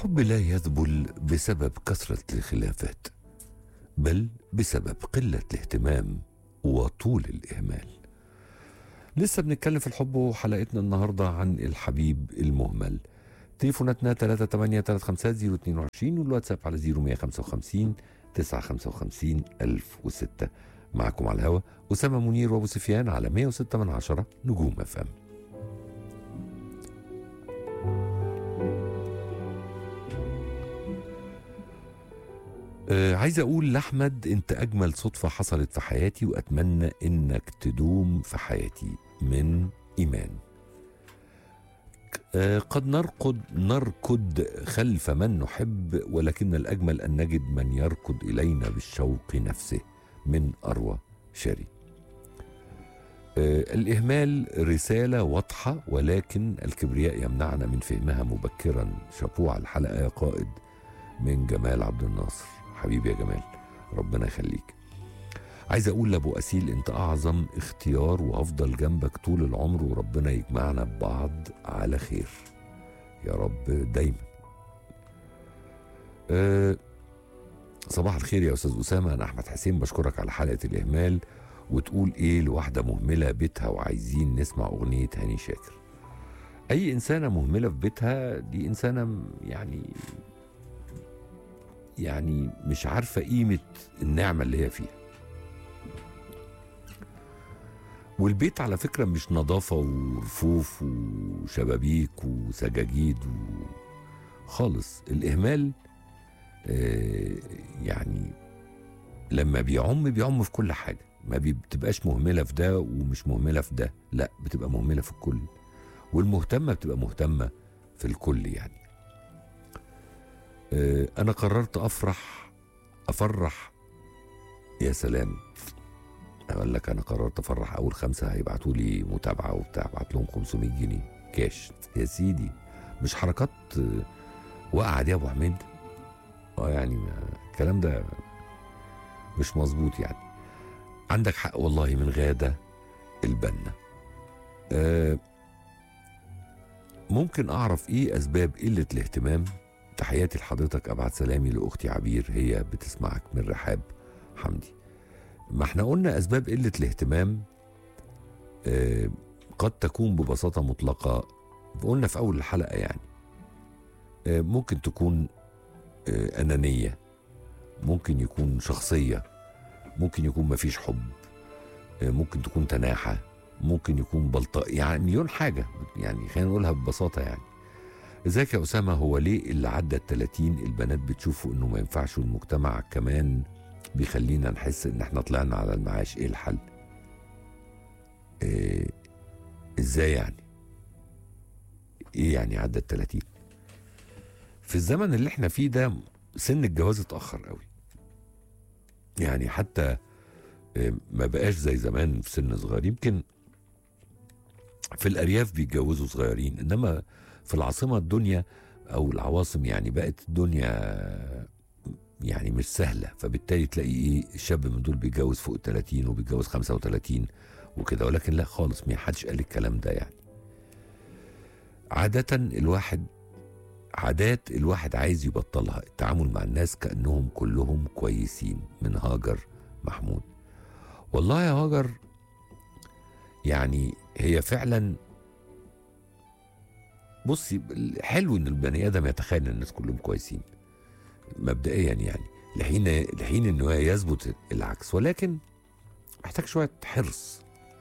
الحب لا يذبل بسبب كثرة الخلافات بل بسبب قلة الاهتمام وطول الإهمال لسه بنتكلم في الحب وحلقتنا النهاردة عن الحبيب المهمل تليفوناتنا 3835022 والواتساب على 0155 955 1006 معكم على الهوا أسامة منير وأبو سفيان على 106 من عشرة نجوم اف ام آه عايز اقول لاحمد انت اجمل صدفه حصلت في حياتي واتمنى انك تدوم في حياتي من ايمان آه قد نرقد نركض خلف من نحب ولكن الاجمل ان نجد من يركض الينا بالشوق نفسه من اروى شاري آه الاهمال رساله واضحه ولكن الكبرياء يمنعنا من فهمها مبكرا شابوه على الحلقه يا قائد من جمال عبد الناصر حبيبي يا جمال ربنا يخليك عايز اقول لابو اسيل انت اعظم اختيار وافضل جنبك طول العمر وربنا يجمعنا ببعض على خير يا رب دايما أه صباح الخير يا استاذ اسامه انا احمد حسين بشكرك على حلقه الاهمال وتقول ايه لواحده مهمله بيتها وعايزين نسمع اغنيه هاني شاكر اي انسانه مهمله في بيتها دي انسانه يعني يعني مش عارفه قيمه النعمه اللي هي فيها والبيت على فكره مش نظافه ورفوف وشبابيك وسجاجيد و... خالص الاهمال آه يعني لما بيعم بيعم في كل حاجه ما بتبقاش مهمله في ده ومش مهمله في ده لا بتبقى مهمله في الكل والمهتمه بتبقى مهتمه في الكل يعني آه انا قررت افرح افرح يا سلام اقول لك انا قررت افرح اول خمسه هيبعتوا لي متابعه وبتاع ابعت لهم 500 جنيه كاش يا سيدي مش حركات آه واقعه دي يا ابو حميد اه يعني الكلام ده مش مظبوط يعني عندك حق والله من غاده البنا آه ممكن اعرف ايه اسباب قله الاهتمام تحياتي لحضرتك ابعت سلامي لاختي عبير هي بتسمعك من رحاب حمدي ما احنا قلنا اسباب قله الاهتمام آه قد تكون ببساطه مطلقه قلنا في اول الحلقه يعني آه ممكن تكون آه انانيه ممكن يكون شخصيه ممكن يكون مفيش حب آه ممكن تكون تناحه ممكن يكون بلطاء يعني مليون حاجه يعني خلينا نقولها ببساطه يعني ازيك يا اسامه هو ليه اللي عدى ال 30 البنات بتشوفوا انه ما ينفعش والمجتمع كمان بيخلينا نحس ان احنا طلعنا على المعاش ايه الحل؟ إيه ازاي يعني؟ ايه يعني عدى ال 30 في الزمن اللي احنا فيه ده سن الجواز اتاخر قوي يعني حتى إيه ما بقاش زي زمان في سن صغير يمكن في الارياف بيتجوزوا صغيرين انما في العاصمه الدنيا او العواصم يعني بقت الدنيا يعني مش سهله فبالتالي تلاقي ايه الشاب من دول بيتجوز فوق ال 30 وبيتجوز 35 وكده ولكن لا خالص ما حدش قال الكلام ده يعني عادة الواحد عادات الواحد عايز يبطلها التعامل مع الناس كأنهم كلهم كويسين من هاجر محمود والله يا هاجر يعني هي فعلا بصي حلو ان البني ادم يتخيل ان الناس كلهم كويسين مبدئيا يعني لحين لحين انه يثبت العكس ولكن محتاج شويه حرص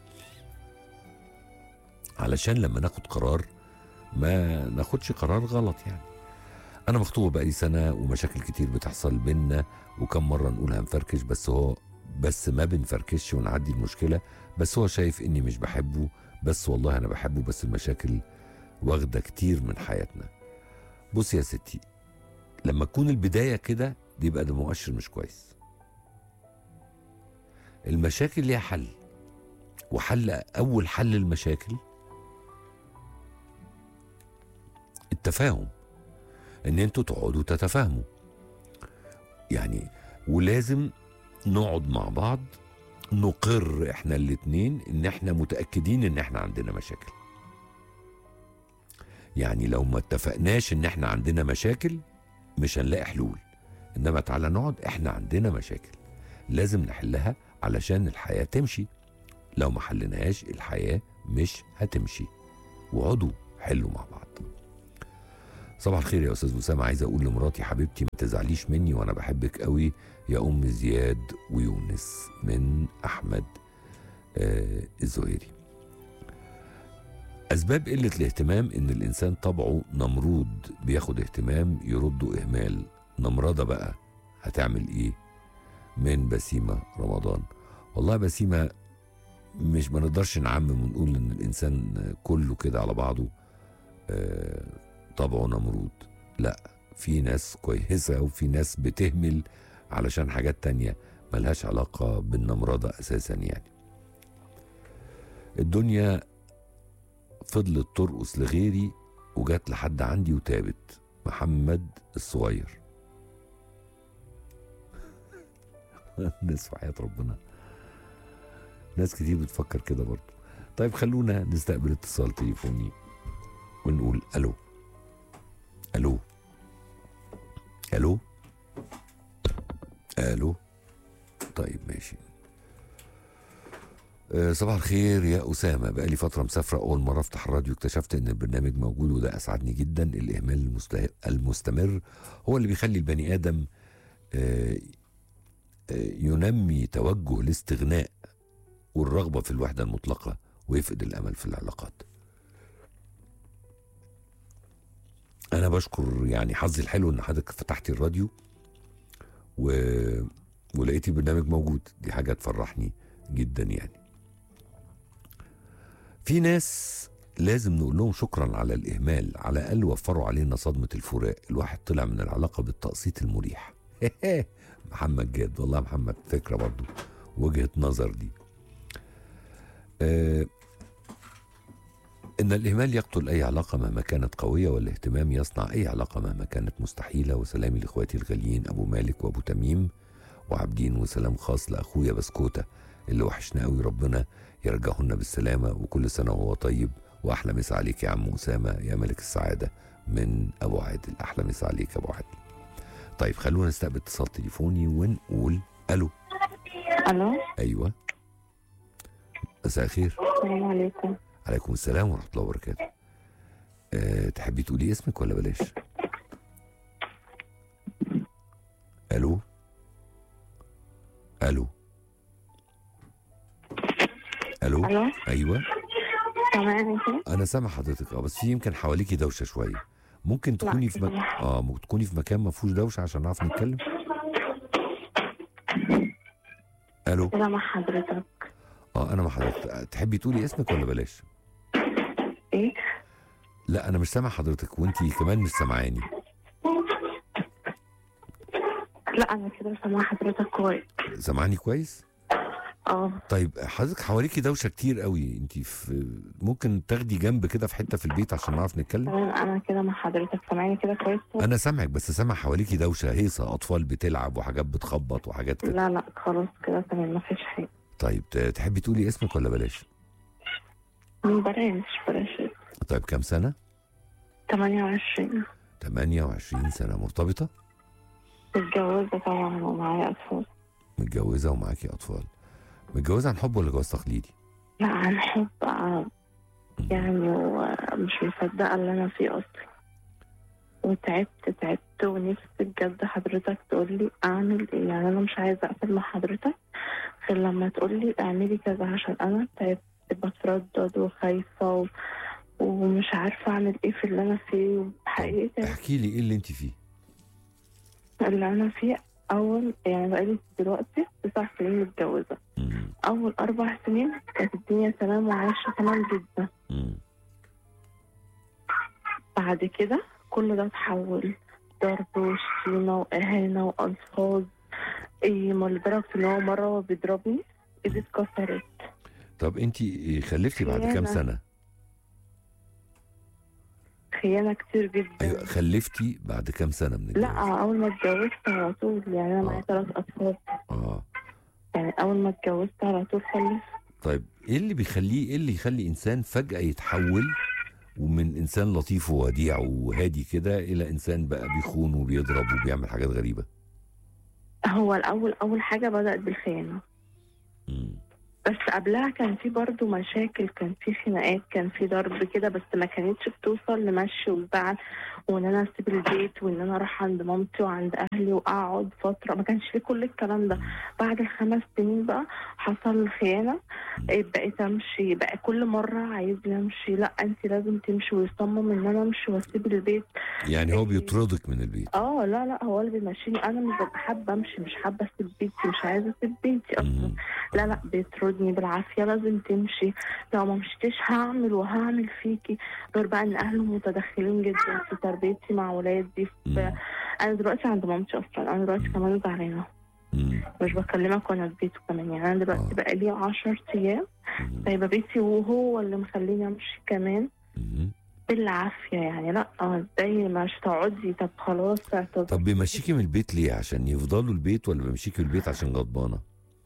علشان لما ناخد قرار ما ناخدش قرار غلط يعني انا مخطوبه بقالي سنه ومشاكل كتير بتحصل بينا وكم مره نقول هنفركش بس هو بس ما بنفركش ونعدي المشكله بس هو شايف اني مش بحبه بس والله انا بحبه بس المشاكل واخده كتير من حياتنا بص يا ستي لما تكون البدايه كده دي يبقى ده مؤشر مش كويس المشاكل ليها حل وحل اول حل المشاكل التفاهم ان انتوا تقعدوا تتفاهموا يعني ولازم نقعد مع بعض نقر احنا الاتنين ان احنا متاكدين ان احنا عندنا مشاكل يعني لو ما اتفقناش ان احنا عندنا مشاكل مش هنلاقي حلول انما تعالى نقعد احنا عندنا مشاكل لازم نحلها علشان الحياه تمشي لو ما حلناهاش الحياه مش هتمشي وقعدوا حلوا مع بعض صباح الخير يا استاذ اسامه عايز اقول لمراتي حبيبتي ما تزعليش مني وانا بحبك قوي يا ام زياد ويونس من احمد آه الزهيري اسباب قله الاهتمام ان الانسان طبعه نمرود بياخد اهتمام يرده اهمال نمرضه بقى هتعمل ايه من بسيمه رمضان والله بسيمه مش ما نقدرش نعمم ونقول ان الانسان كله كده على بعضه آه، طبعه نمرود لا في ناس كويسه وفي ناس بتهمل علشان حاجات تانية ملهاش علاقه بالنمرضه اساسا يعني الدنيا فضلت ترقص لغيري وجات لحد عندي وتابت محمد الصغير الناس في حياة ربنا ناس كتير بتفكر كده برضه طيب خلونا نستقبل اتصال تليفوني ونقول الو الو الو الو طيب ماشي آه، صباح الخير يا أسامة بقالي فترة مسافرة أول مرة أفتح الراديو اكتشفت إن البرنامج موجود وده أسعدني جدا الإهمال المسته- المستمر هو اللي بيخلي البني آدم آه، آه، ينمي توجه الاستغناء والرغبة في الوحدة المطلقة ويفقد الأمل في العلاقات أنا بشكر يعني حظي الحلو إن حضرتك فتحتي الراديو و... ولقيتي البرنامج موجود دي حاجة تفرحني جدا يعني في ناس لازم نقول لهم شكرا على الإهمال على الأقل وفروا علينا صدمة الفراق الواحد طلع من العلاقة بالتقسيط المريح محمد جاد والله محمد فكرة برضو وجهة نظر دي آه إن الإهمال يقتل أي علاقة مهما كانت قوية والاهتمام يصنع أي علاقة مهما كانت مستحيلة وسلامي لإخواتي الغاليين أبو مالك وأبو تميم وعابدين وسلام خاص لأخويا بسكوتة اللي وحشنا قوي ربنا يرجعهن بالسلامة وكل سنة وهو طيب وأحلى مسا عليك يا عم أسامة يا ملك السعادة من أبو عادل أحلى مسا عليك يا أبو عادل طيب خلونا نستقبل اتصال تليفوني ونقول ألو الو أيوة مساء الخير السلام عليكم عليكم السلام ورحمة الله وبركاته أه تحبي تقولي اسمك ولا بلاش ألو ألو ألو الو أيوة سامعني كده أنا سامع حضرتك أه بس في يمكن حواليكي دوشة شوية ممكن تكوني في مك... اه ممكن تكوني في مكان ما فيهوش دوشة عشان نعرف نتكلم ألو كده مع حضرتك اه أنا مع حضرتك تحبي تقولي اسمك ولا بلاش ايه لا أنا مش سامع حضرتك وأنتي كمان مش سامعاني لا انا كده سامعه حضرتك كويس سامعاني كويس اه طيب حضرتك حواليكي دوشه كتير قوي انت في ممكن تاخدي جنب كده في حته في البيت عشان نعرف نتكلم تمام انا كده مع حضرتك سامعني كده كويس انا سامعك بس سامع حواليكي دوشه هيصه اطفال بتلعب وحاجات بتخبط وحاجات كده لا لا خلاص كده تمام مفيش حاجه طيب ت- تحبي تقولي اسمك ولا بلاش بلاش بلاش طيب كام سنه 28 28 سنه مرتبطه متجوزة طبعا ومعايا أطفال متجوزه ومعاكي اطفال متجوزه عن حب ولا جواز تقليدي لا عن حب آه، يعني ومش مصدقة اللي أنا فيه أصلا وتعبت تعبت ونفسي بجد حضرتك تقولي أعمل إيه يعني أنا مش عايزة أقفل مع حضرتك غير لما تقولي اعملي كذا عشان أنا تعبت بتردد وخايفة و... ومش عارفة أعمل إيه في اللي أنا فيه حقيقة احكي لي ايه اللي انت فيه اللي أنا فيه أول يعني بقالي دلوقتي تسع سنين متجوزة مم. أول أربع سنين كانت الدنيا تمام وعايشة تمام جدا مم. بعد كده كل ده اتحول ضرب وشتيمة وإهانة وألفاظ إيه ما لدرجة إن هو مرة هو بيضربني إيدي اتكسرت طب انت خلفتي بعد كام خيانة. سنه خيانة كتير جدا ايوه خلفتي بعد كام سنه من الجواز لا أول ما اتجوزت على طول يعني أنا معايا آه. ثلاث أطفال اه يعني أول ما اتجوزت على طول خلفت طيب ايه اللي بيخليه ايه اللي يخلي انسان فجأة يتحول ومن انسان لطيف ووديع وهادي كده الى انسان بقى بيخون وبيضرب وبيعمل حاجات غريبه هو الاول اول حاجه بدات بالخيانه مم. بس قبلها كان في برضه مشاكل كان في خناقات كان في ضرب كده بس ما كانتش بتوصل لمشي وزعل وان انا اسيب البيت وان انا اروح عند مامتي وعند اهلي واقعد فتره ما كانش في كل الكلام ده بعد الخمس سنين بقى حصل الخيانه إيه، بقيت امشي بقى كل مره عايزني امشي لا انت لازم تمشي ويصمم ان انا امشي واسيب البيت يعني هو بيطردك من البيت اه لا لا هو اللي بيمشيني انا مش ببقى حابه امشي مش حابه اسيب بيتي مش عايزه اسيب بيتي اصلا مم. لا لا بيطردني بالعافيه لازم تمشي لو ما مشيتيش هعمل وهعمل فيكي غير بقى ان اهله متدخلين جدا في تربيتي مع ولادي في مم. انا دلوقتي عند مامتي اصلا انا دلوقتي كمان زعلانه مم. مش بكلمك وانا في بيته كمان يعني انا دلوقتي آه. بقى لي 10 ايام مم. سايبه بيتي وهو اللي مخليني امشي كمان مم. بالعافيه يعني لا ازاي مش تقعدي طب خلاص اعتذر طب بيمشيكي من البيت ليه عشان يفضلوا البيت ولا بيمشيكي من البيت عشان غضبانه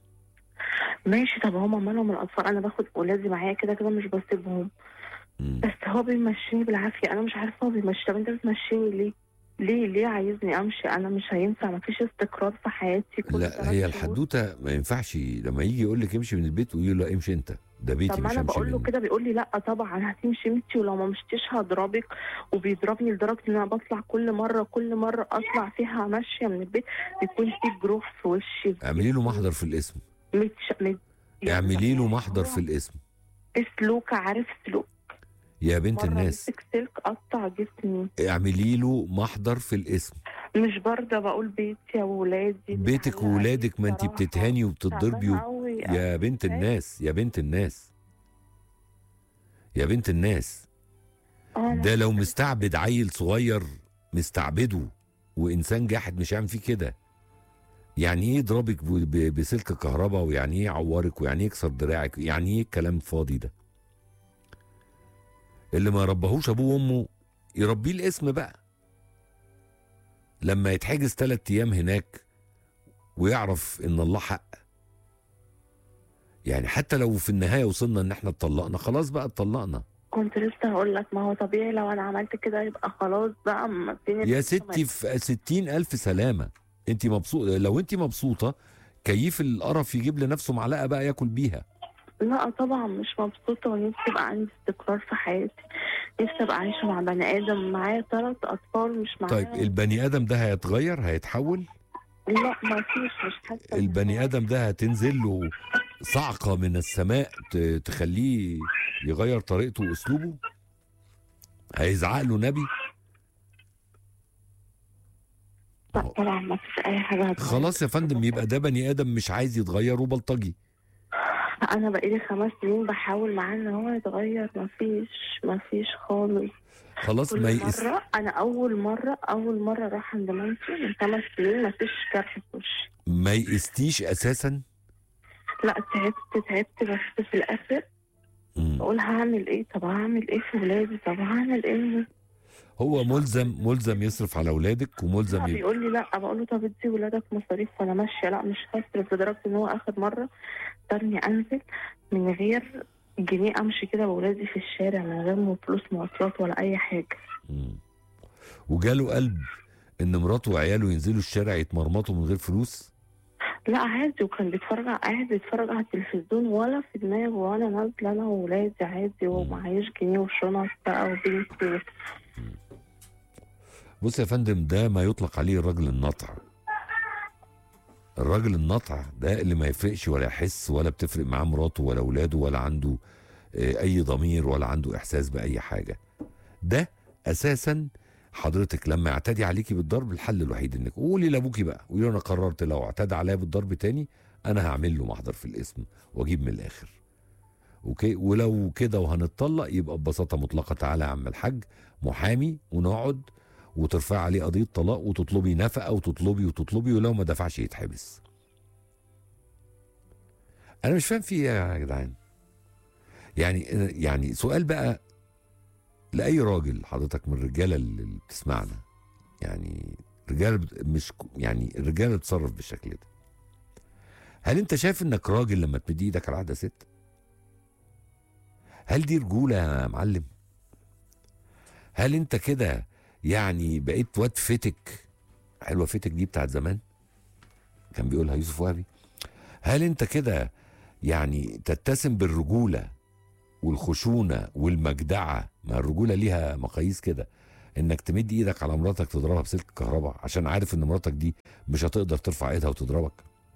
ماشي طب هما مالهم الاطفال انا باخد ولادي معايا كده كده مش بسيبهم مم. بس هو بيمشيني بالعافيه انا مش عارفه هو بيمشي طب انت بتمشيني ليه؟ ليه ليه عايزني امشي انا مش هينفع مفيش استقرار في حياتي كل لا ثلاث هي شهور. الحدوته ما ينفعش لما يجي يقول لك امشي من البيت قولي له لا امشي انت ده بيتي طب ما مش انا همشي بقول له منه كده بيقول لي لا طبعا هتمشي انت ولو ما مشيتيش هضربك وبيضربني لدرجه ان انا بطلع كل مره كل مره اطلع فيها ماشيه من البيت بيكون في جروح في وشي اعملي له محضر في الاسم متش... مت... اعملي له محضر في الاسم في سلوك عارف سلوك يا بنت مره الناس مسك سلك قطع جسمي اعملي له محضر في الاسم مش برضه بقول بيتي وولادي بيتك وولادك ما انت بتتهاني وبتضربي و... يا بنت الناس يا بنت الناس يا بنت الناس ده لو مستعبد عيل صغير مستعبده وانسان جاحد مش هيعمل فيه كده يعني ايه يضربك ب- ب- بسلك كهرباء ويعني ايه يعورك ويعني ايه يكسر دراعك يعني ايه الكلام الفاضي ده اللي ما ربهوش ابوه وامه يربيه الاسم بقى لما يتحجز ثلاث ايام هناك ويعرف ان الله حق يعني حتى لو في النهايه وصلنا ان احنا اتطلقنا خلاص بقى اتطلقنا كنت لسه هقول لك ما هو طبيعي لو انا عملت كده يبقى خلاص بقى ما فين يا ستي في ستين ألف سلامة انت مبسوطة لو انت مبسوطة كيف القرف يجيب لنفسه معلقة بقى ياكل بيها لا طبعا مش مبسوطة ونفسي يبقى عندي استقرار في حياتي نفسي ابقى عايشة مع بني ادم معايا ثلاث اطفال مش معايا طيب البني آدم ده هيتغير هيتحول لا ما فيش مش حاسة إن البني هو- آدم ده هتنزل له صعقة من السماء ت- تخليه يغير طريقته وأسلوبه هيزعق له نبي لا طبعا ما فيش اي حاجة هتغير. خلاص يا فندم يبقى ده بني آدم مش عايز يتغير وبلطجي انا بقالي خمس سنين بحاول معاه ان هو يتغير ما فيش ما فيش خالص خلاص كل ما يقس مرة انا اول مرة اول مرة اروح عند مامتي من خمس سنين ما فيش جرح في وشي ما يقستيش أساسا لا تعبت تعبت بس في الاخر مم. بقول هعمل ايه طب هعمل ايه في ولادي طب هعمل ايه هو ملزم ملزم يصرف على أولادك لا وملزم يبقى بيقول لي لا بقول له طب ادي ولادك مصاريف وانا ماشيه لا مش هصرف لدرجه ان هو اخر مره اضطرني انزل من غير جنيه امشي كده بولادي في الشارع من غير م- فلوس مواصلات ولا اي حاجه مم. وجاله قلب ان مراته وعياله ينزلوا الشارع يتمرمطوا من غير فلوس لا عادي وكان بيتفرج قاعد بيتفرج على التلفزيون ولا في دماغه وانا نازله انا وولادي عادي ومعيش جنيه وشنط بقى وبنتي بص يا فندم ده ما يطلق عليه الرجل النطع الراجل النطع ده اللي ما يفرقش ولا يحس ولا بتفرق معاه مراته ولا اولاده ولا عنده آه، اي ضمير ولا عنده احساس باي حاجه ده اساسا حضرتك لما يعتدي عليكي بالضرب الحل الوحيد انك قولي لابوكي بقى قولي له انا قررت لو اعتدى عليا بالضرب تاني انا هعمل له محضر في الاسم واجيب من الاخر اوكي ولو كده وهنتطلق يبقى ببساطه مطلقه تعالى يا عم الحاج محامي ونقعد وترفع عليه قضيه طلاق وتطلبي نفقه وتطلبي وتطلبي ولو ما دفعش يتحبس انا مش فاهم في ايه يا جدعان يعني يعني سؤال بقى لاي راجل حضرتك من الرجاله اللي بتسمعنا يعني رجاله بت- مش ك- يعني الرجاله بتتصرف بالشكل ده هل انت شايف انك راجل لما تمد ايدك على واحده ست هل دي رجوله يا معلم هل انت كده يعني بقيت واد فتك حلوه فتك دي بتاعت زمان كان بيقولها يوسف وهبي هل انت كده يعني تتسم بالرجوله والخشونه والمجدعه ما الرجوله ليها مقاييس كده انك تمد ايدك على مراتك تضربها بسلك الكهرباء عشان عارف ان مراتك دي مش هتقدر ترفع ايدها وتضربك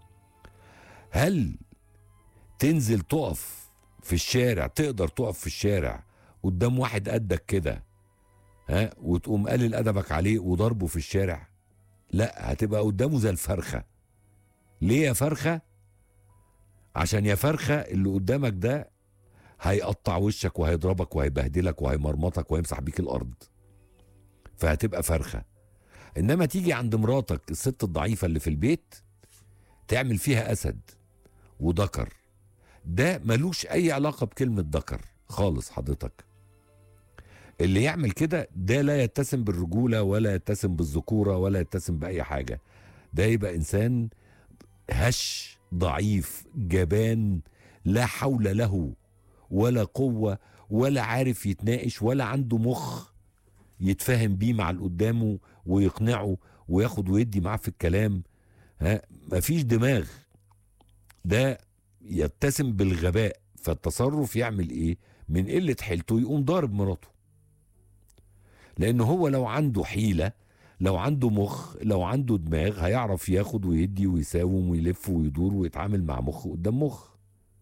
هل تنزل تقف في الشارع تقدر تقف في الشارع قدام واحد قدك كده ها وتقوم قلل ادبك عليه وضربه في الشارع لا هتبقى قدامه زي الفرخه ليه يا فرخه عشان يا فرخه اللي قدامك ده هيقطع وشك وهيضربك وهيبهدلك وهيمرمطك وهيمسح بيك الارض فهتبقى فرخه انما تيجي عند مراتك الست الضعيفه اللي في البيت تعمل فيها اسد وذكر ده ملوش اي علاقه بكلمه ذكر خالص حضرتك اللي يعمل كده ده لا يتسم بالرجوله ولا يتسم بالذكوره ولا يتسم باي حاجه ده يبقى انسان هش ضعيف جبان لا حول له ولا قوه ولا عارف يتناقش ولا عنده مخ يتفاهم بيه مع اللي قدامه ويقنعه وياخد ويدي معاه في الكلام ها مفيش دماغ ده يتسم بالغباء فالتصرف يعمل ايه من قله حيلته يقوم ضارب مراته لان هو لو عنده حيله لو عنده مخ لو عنده دماغ هيعرف ياخد ويدي ويساوم ويلف ويدور ويتعامل مع مخ قدام مخ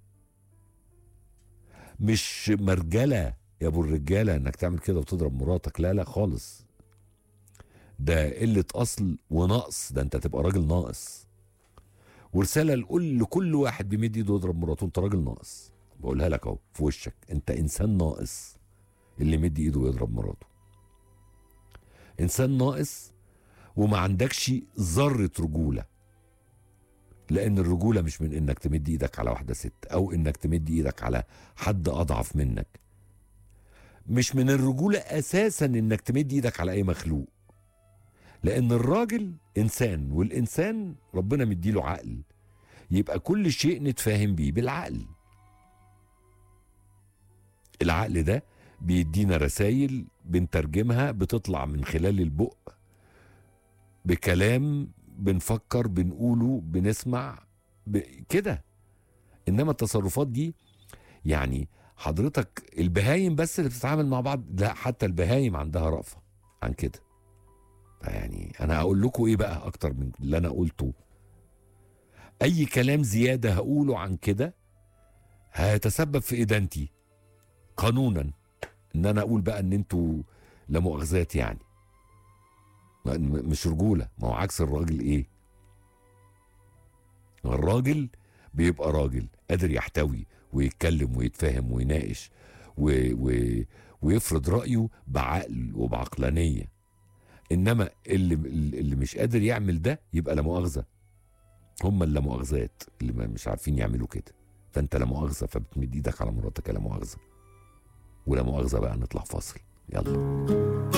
مش مرجله يا ابو الرجاله انك تعمل كده وتضرب مراتك لا لا خالص ده قله اصل ونقص ده انت تبقى راجل ناقص ورساله لكل لكل واحد بيمد ايده يضرب مراته انت راجل ناقص بقولها لك اهو في وشك انت انسان ناقص اللي مد ايده ويضرب مراته انسان ناقص وما عندكش ذره رجوله لان الرجوله مش من انك تمد ايدك على واحده ست او انك تمد ايدك على حد اضعف منك مش من الرجوله اساسا انك تمد ايدك على اي مخلوق لان الراجل انسان والانسان ربنا مديله عقل يبقى كل شيء نتفاهم بيه بالعقل العقل ده بيدينا رسائل بنترجمها بتطلع من خلال البق بكلام بنفكر بنقوله بنسمع ب... كده انما التصرفات دي يعني حضرتك البهايم بس اللي بتتعامل مع بعض لا حتى البهايم عندها رأفة عن كده يعني انا هقول لكم ايه بقى اكتر من اللي انا قلته اي كلام زيادة هقوله عن كده هيتسبب في ادانتي قانونا ان انا اقول بقى ان انتوا لا مؤاخذات يعني م- مش رجوله ما هو عكس الراجل ايه الراجل بيبقى راجل قادر يحتوي ويتكلم ويتفاهم ويناقش و... و... ويفرض رايه بعقل وبعقلانيه انما اللي اللي مش قادر يعمل ده يبقى لا مؤاخذه هم اللا مؤاخذات اللي ما مش عارفين يعملوا كده فانت لا مؤاخذه فبتمد ايدك على مراتك لا مؤاخذه ولا مؤاخذه بقى نطلع فاصل يلا